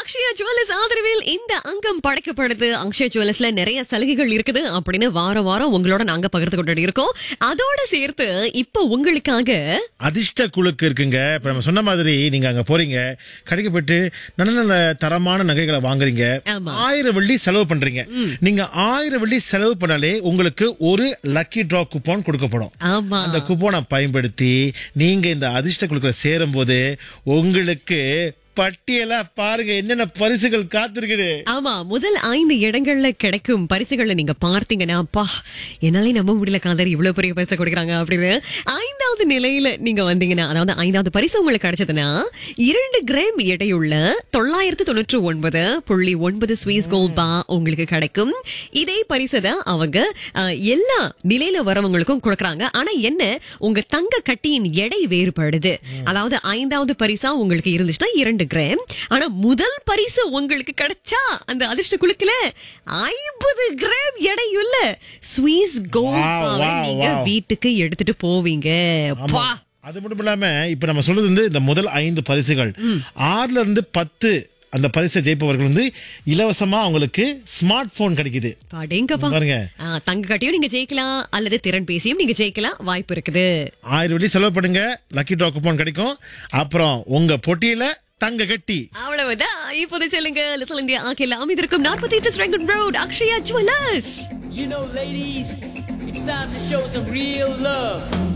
Akshaya jewellers ஆதரவில் இந்த அங்கம் படைக்கப்படுது அக்ஷயா ஜுவல்லர்ஸ்ல நிறைய சலுகைகள் இருக்குது அப்படின்னு வாரம் வாரம் உங்களோட நாங்க பகிர்ந்து கொண்டு இருக்கோம் அதோட சேர்த்து இப்ப உங்களுக்காக அதிர்ஷ்ட குழுக்கு இருக்குங்க இப்ப நம்ம சொன்ன மாதிரி நீங்க அங்க போறீங்க கடைக்கு போயிட்டு நல்ல நல்ல தரமான நகைகளை வாங்குறீங்க ஆமா. ஆயிரம் வெள்ளி செலவு பண்றீங்க நீங்க ஆயிரம் வெள்ளி செலவு பண்ணாலே உங்களுக்கு ஒரு லக்கி டிரா கூப்பன் கொடுக்கப்படும் ஆமா அந்த கூப்பனை பயன்படுத்தி நீங்க இந்த அதிர்ஷ்ட குழுக்களை சேரும் போது உங்களுக்கு பட்டியலா பாருங்க என்னென்ன பரிசுகள் காத்திருக்குது ஆமா முதல் ஐந்து இடங்கள்ல கிடைக்கும் பரிசுகளை நீங்க பார்த்தீங்கன்னா அப்பா என்னாலே நம்ப முடியல காதர் இவ்வளவு பெரிய பரிசு கொடுக்குறாங்க அப்படின்னு ஐந்தாவது நிலையில நீங்க வந்தீங்கன்னா அதாவது ஐந்தாவது பரிசு உங்களுக்கு கிடைச்சதுன்னா இரண்டு கிராம் எடையுள்ள தொள்ளாயிரத்து தொண்ணூற்று ஒன்பது புள்ளி ஒன்பது ஸ்வீஸ் கோல்ட் பா உங்களுக்கு கிடைக்கும் இதே பரிசை தான் அவங்க அஹ், எல்லா நிலையில வரவங்களுக்கும் கொடுக்கறாங்க ஆனா என்ன உங்க தங்க கட்டியின் எடை வேறுபடுது அதாவது ஐந்தாவது பரிசா உங்களுக்கு இருந்துச்சுன்னா இரண்டு கிராம் ஆனா முதல் பரிசு உங்களுக்கு கிடைச்சா அந்த அதிர்ஷ்ட குழுக்குல ஐம்பது கிராம் எடையுள்ள ஸ்வீஸ் கோல்ட் Wow, பாவை wow, நீங்க wow. வீட்டுக்கு எடுத்துட்டு போவீங்க பா அது மட்டும் இல்லாம இப்ப நம்ம சொல்றது வந்து இந்த முதல் ஐந்து பரிசுகள் ஆறுல இருந்து பத்து அந்த பரிசை ஜெயிப்பவர்கள் வந்து இலவசமா அவங்களுக்கு ஸ்மார்ட் போன் கிடைக்குது பாடேங்கப்பா பாருங்க ஆ, தங்க கட்டியும் நீங்க ஜெயிக்கலாம் அல்லது திறன் பேசியும் நீங்க ஜெயிக்கலாம் வாய்ப்பு இருக்குது ஆயிரம் வெள்ளி செலவு பண்ணுங்க லக்கி ட்ரா கூப்பன் கிடைக்கும் அப்புறம் உங்க பொட்டியில தங்க கட்டி அவ்வளவுதான் இப்போது செல்லுங்க லிட்டில் இந்தியா ஆக்கில அமைந்திருக்கும் நாற்பத்தி எட்டு ஸ்ட்ரெங்கன் road Akshaya jewellers You know, ladies, it's time to show some real love.